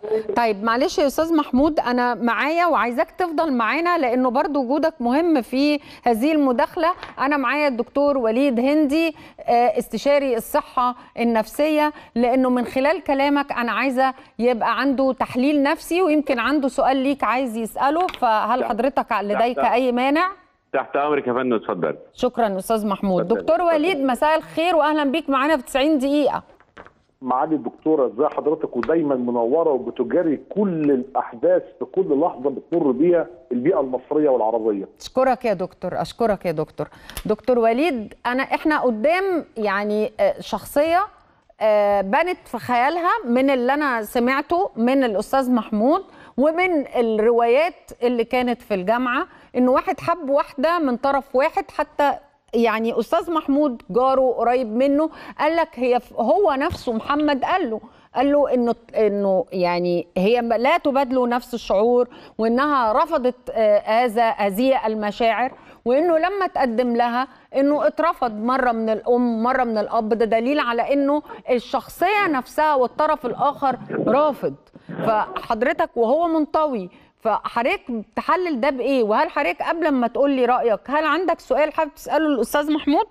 طيب معلش يا استاذ محمود انا معايا وعايزاك تفضل معانا لانه برضو وجودك مهم في هذه المداخله انا معايا الدكتور وليد هندي آه، استشاري الصحه النفسيه لانه من خلال كلامك انا عايزه يبقى عنده تحليل نفسي ويمكن عنده سؤال ليك عايز يساله فهل تحت- حضرتك لديك تحت- اي مانع تحت امرك يا فندم اتفضل شكرا استاذ محمود اتفضل، دكتور اتفضل. وليد مساء الخير واهلا بيك معانا في 90 دقيقه معالي الدكتوره ازي حضرتك ودايما منوره وبتجاري كل الاحداث في كل لحظه بتمر بيها البيئه المصريه والعربيه. اشكرك يا دكتور اشكرك يا دكتور دكتور وليد انا احنا قدام يعني آه، شخصيه آه، بنت في خيالها من اللي انا سمعته من الاستاذ محمود ومن الروايات اللي كانت في الجامعه انه واحد حب واحده من طرف واحد حتى يعني استاذ محمود جاره قريب منه قال لك هي هو نفسه محمد قال له قال له انه انه يعني هي لا تبادله نفس الشعور وانها رفضت آه، هذا هذه المشاعر وانه لما تقدم لها انه اترفض مره من الام مره من الاب ده دليل على انه الشخصيه نفسها والطرف الاخر رافض فحضرتك وهو منطوي فحضرتك تحلل ده بايه وهل حضرتك قبل ما تقول لي رايك هل عندك سؤال حابب تساله للاستاذ محمود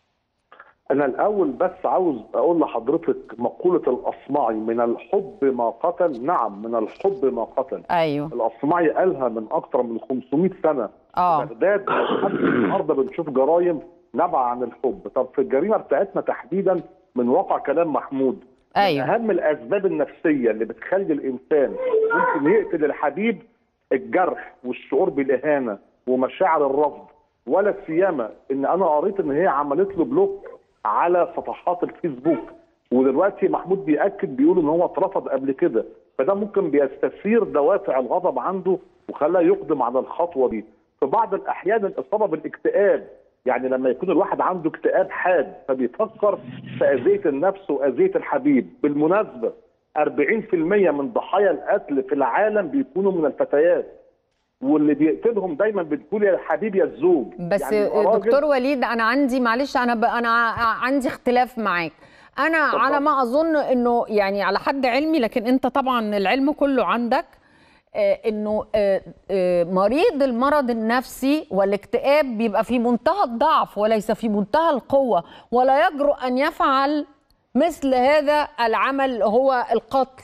انا الاول بس عاوز اقول لحضرتك مقوله الاصمعي من الحب ما قتل نعم من الحب ما قتل. ايوه الاصمعي قالها من اكثر من 500 سنه اه في بغداد لحد النهارده بنشوف جرائم نابعه عن الحب، طب في الجريمه بتاعتنا تحديدا من واقع كلام محمود ايوه اهم الاسباب النفسيه اللي بتخلي الانسان ممكن يقتل الحبيب الجرح والشعور بالاهانه ومشاعر الرفض ولا سيما ان انا قريت ان هي عملت له بلوك على صفحات الفيسبوك ودلوقتي محمود بياكد بيقول ان هو اترفض قبل كده فده ممكن بيستثير دوافع الغضب عنده وخلاه يقدم على الخطوه دي في بعض الاحيان الاصابه بالاكتئاب يعني لما يكون الواحد عنده اكتئاب حاد فبيفكر في اذيه النفس واذيه الحبيب بالمناسبه 40% من ضحايا القتل في العالم بيكونوا من الفتيات واللي بيقتلهم دايما بتقول يا الحبيب يا الزوج بس يعني يبقى راجل- دكتور وليد انا عندي معلش انا ب... انا ع- عندي اختلاف معاك انا اتفضل. على ما اظن انه يعني على حد علمي لكن انت طبعا العلم كله عندك آه، انه آه، آه، مريض المرض النفسي والاكتئاب بيبقى في منتهى الضعف وليس في منتهى القوه ولا يجرؤ ان يفعل مثل هذا العمل هو القتل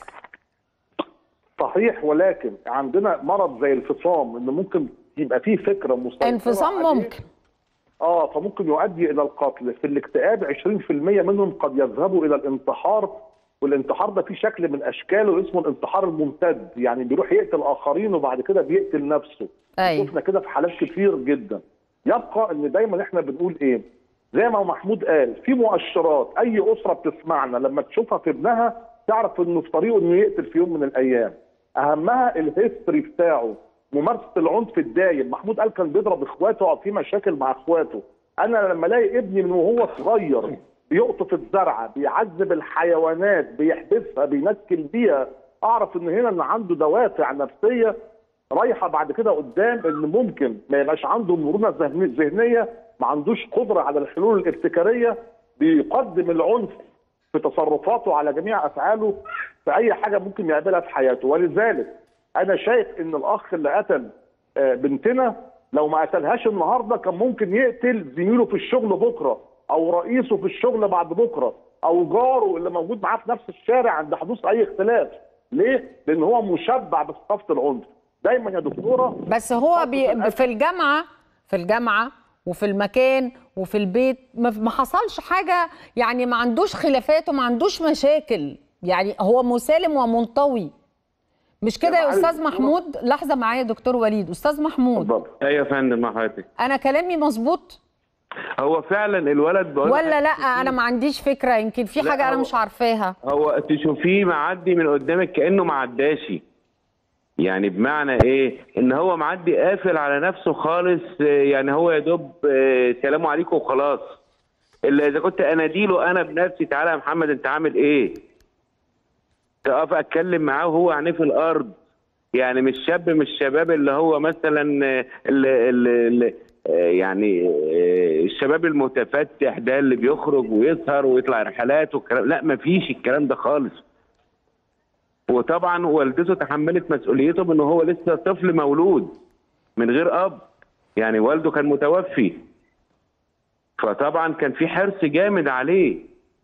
صحيح ولكن عندنا مرض زي الفصام ان ممكن يبقى فيه فكره مسيطره انفصام عليه. ممكن اه فممكن يؤدي الى القتل في الاكتئاب 20% منهم قد يذهبوا الى الانتحار والانتحار ده فيه شكل من اشكاله اسمه الانتحار الممتد يعني بيروح يقتل اخرين وبعد كده بيقتل نفسه ايوه شفنا كده في حالات كتير جدا يبقى ان دايما احنا بنقول ايه زي ما محمود قال في مؤشرات اي اسره بتسمعنا لما تشوفها في ابنها تعرف انه في طريقه انه يقتل في يوم من الايام اهمها الهيستوري بتاعه ممارسه العنف الدايم محمود قال كان بيضرب اخواته او في مشاكل مع اخواته انا لما الاقي ابني من وهو صغير بيقطف الزرعه بيعذب الحيوانات بيحبسها بينكل بيها اعرف ان هنا ان عنده دوافع نفسيه رايحه بعد كده قدام ان ممكن ما يبقاش عنده مرونه ذهني- ذهنيه ما عندوش قدره على الحلول الابتكاريه بيقدم العنف في تصرفاته على جميع افعاله في اي حاجه ممكن يقابلها في حياته ولذلك انا شايف ان الاخ اللي قتل آه، بنتنا لو ما قتلهاش النهارده كان ممكن يقتل زميله في الشغل بكره او رئيسه في الشغل بعد بكره او جاره اللي موجود معاه في نفس الشارع عند حدوث اي اختلاف ليه؟ لان هو مشبع بثقافه العنف دايما يا دكتوره بس هو بي في الجامعه في الجامعه وفي المكان وفي البيت ما ما حصلش حاجه يعني ما عندوش خلافات وما عندوش مشاكل يعني هو مسالم ومنطوي مش كده يا معالي استاذ الدكتورة. محمود لحظه معايا يا دكتور وليد استاذ محمود اتفضل ايوه يا فندم مع حضرتك انا كلامي مظبوط هو فعلا الولد بقول ولا لا لحضرتك انا ما عنديش فكره يمكن في لا، حاجه انا هو- مش عارفاها هو تشوفيه معدي من قدامك كانه ما عداش يعني بمعنى ايه ان هو معدي قافل على نفسه خالص آه، يعني هو يا دوب آه، سلام عليكم وخلاص الا اذا كنت اناديله انا بنفسي تعالى يا محمد انت عامل ايه تقف اتكلم معاه وهو عينيه في الارض يعني مش شاب مش شباب اللي هو مثلا آه، اللي اللي اللي آه، يعني آه، الشباب المتفتح ده اللي بيخرج ويسهر ويطلع رحلات والكلام لا مفيش الكلام ده خالص وطبعا والدته تحملت مسؤوليته بان هو لسه طفل مولود من غير اب يعني والده كان متوفي فطبعا كان في حرص جامد عليه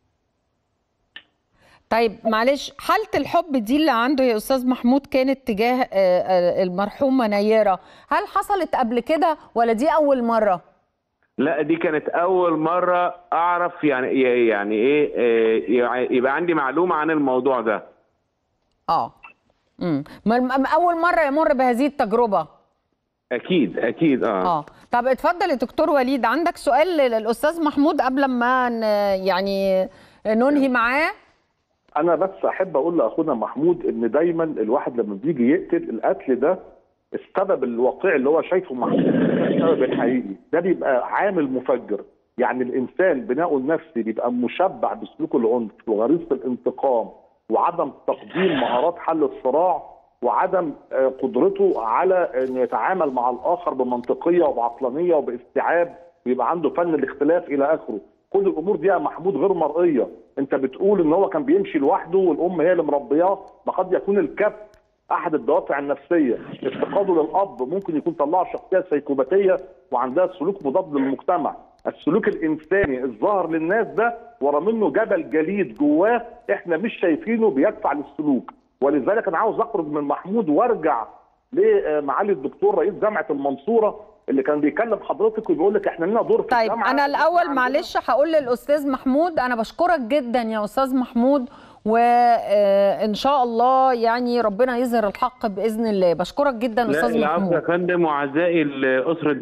طيب معلش حالة الحب دي اللي عنده يا أستاذ محمود كانت تجاه آه، آه، المرحومة نيرة هل حصلت قبل كده ولا دي أول مرة؟ لا دي كانت اول مره اعرف يعني يعني ايه آه، يبقى عندي معلومه عن الموضوع ده اه امم أول مرة يمر بهذه التجربة اكيد اكيد اه, اه طب اتفضل يا دكتور وليد عندك سؤال للأستاذ محمود قبل ما ن- يعني ننهي معاه انا بس احب اقول لاخونا محمود ان دايما الواحد لما بيجي يقتل القتل ده السبب الواقعي اللي هو شايفه محمود ده السبب الحقيقي ده بيبقى عامل مفجر يعني الانسان بناؤه النفسي بيبقى مشبع بسلوك العنف وغريزه الانتقام وعدم تقديم مهارات حل الصراع وعدم آه، قدرته على انه يتعامل مع الاخر بمنطقيه وبعقلانيه وباستيعاب ويبقى عنده فن الاختلاف الى اخره كل الامور دي يا محمود غير مرئيه انت بتقول ان هو كان بيمشي لوحده والام هي اللي مربياه ما قد يكون الكف احد الدوافع النفسيه افتقاده للاب ممكن يكون طلعه شخصيه سيكوباتيه وعندها سلوك مضاد للمجتمع السلوك الانساني الظاهر للناس ده ورا منه جبل جليد جواه احنا مش شايفينه بيدفع للسلوك ولذلك انا عاوز اخرج من محمود وارجع لمعالي الدكتور رئيس جامعه المنصوره اللي كان بيكلم حضرتك وبيقول لك احنا لنا دور في طيب الجامعه انا الاول عندنا- معلش هقول للاستاذ محمود انا بشكرك جدا يا استاذ محمود وان شاء الله يعني ربنا يظهر الحق باذن الله بشكرك جدا لا استاذ العفو يا محمود فندم وعزائي لاسره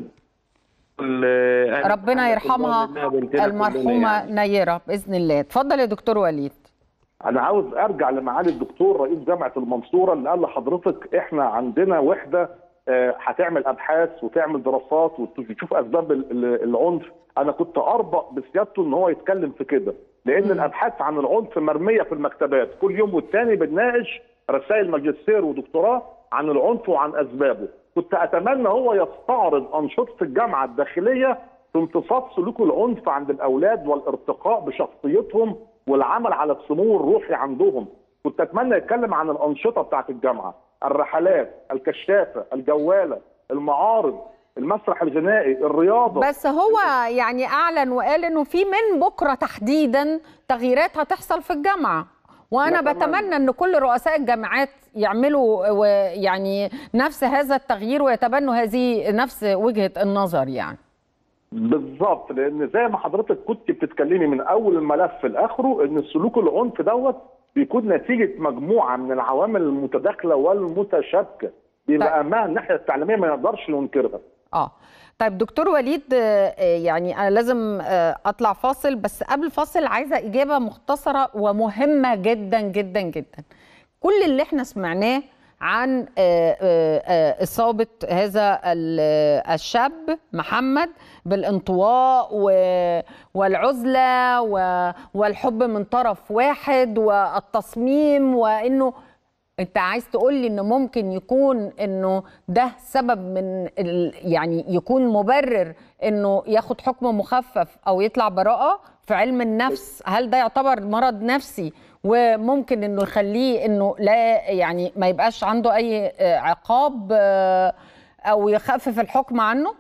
ال- ربنا يرحمها منها بنتنا كلنا المرحومه يعني. نيره باذن الله اتفضل يا دكتور وليد انا عاوز ارجع لمعالي الدكتور رئيس جامعه المنصوره اللي قال لحضرتك احنا عندنا وحده آه، هتعمل ابحاث وتعمل دراسات وتشوف اسباب ال- ال- العنف انا كنت اربق بسيادته ان هو يتكلم في كده لان الابحاث عن العنف مرميه في المكتبات كل يوم والتاني بنناقش رسائل ماجستير ودكتوراه عن العنف وعن اسبابه كنت اتمنى هو يستعرض انشطه الجامعه الداخليه في امتصاص سلوك العنف عند الاولاد والارتقاء بشخصيتهم والعمل على السمو الروحي عندهم كنت اتمنى يتكلم عن الانشطه بتاعت الجامعه الرحلات الكشافه الجواله المعارض المسرح الغنائي الرياضه بس هو يعني اعلن وقال انه في من بكره تحديدا تغييرات هتحصل في الجامعه وانا نتمنى. بتمنى ان كل رؤساء الجامعات يعملوا و- يعني نفس هذا التغيير ويتبنوا هذه نفس وجهه النظر يعني بالظبط لان زي ما حضرتك كنت بتتكلمي من اول الملف لاخره ان السلوك العنف دوت بيكون نتيجه مجموعه من العوامل المتداخله والمتشابكه بيبقى ما الناحيه التعليميه ما نقدرش ننكرها اه طيب دكتور وليد آه، آه، يعني انا لازم آه، اطلع فاصل بس قبل الفاصل عايزه اجابه مختصره ومهمه جدا جدا جدا كل اللي احنا سمعناه عن آه، آه، آه، اصابه هذا ال- آه، الشاب محمد بالانطواء و- والعزله و- والحب من طرف واحد والتصميم وانه انت عايز تقول لي ان ممكن يكون انه ده سبب من ال... يعني يكون مبرر انه ياخد حكم مخفف او يطلع براءة في علم النفس هل ده يعتبر مرض نفسي وممكن انه يخليه انه لا يعني ما يبقاش عنده اي آه، عقاب آه، او يخفف الحكم عنه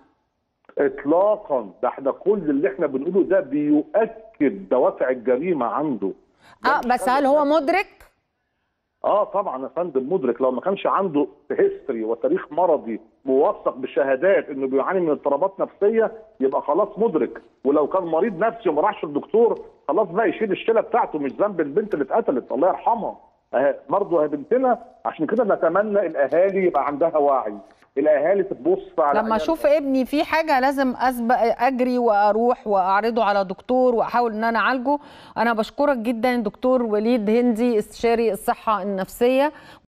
اطلاقا ده احنا كل اللي احنا بنقوله ده بيؤكد دوافع الجريمه عنده ده اه مش بس حاجة هل هو مدرك اه طبعا يا فندم مدرك لو ما كانش عنده هيستوري وتاريخ مرضي موثق بشهادات انه بيعاني من اضطرابات نفسيه يبقى خلاص مدرك ولو كان مريض نفسي وما راحش للدكتور خلاص بقى يشيل الشيله بتاعته مش ذنب البنت اللي اتقتلت الله يرحمها أه برضه يا بنتنا عشان كده نتمنى الاهالي يبقى عندها وعي الاهالي تبص على لما عيالها. اشوف ابني في حاجه لازم اسبق اجري واروح واعرضه على دكتور واحاول ان انا اعالجه انا بشكرك جدا دكتور وليد هندي استشاري الصحه النفسيه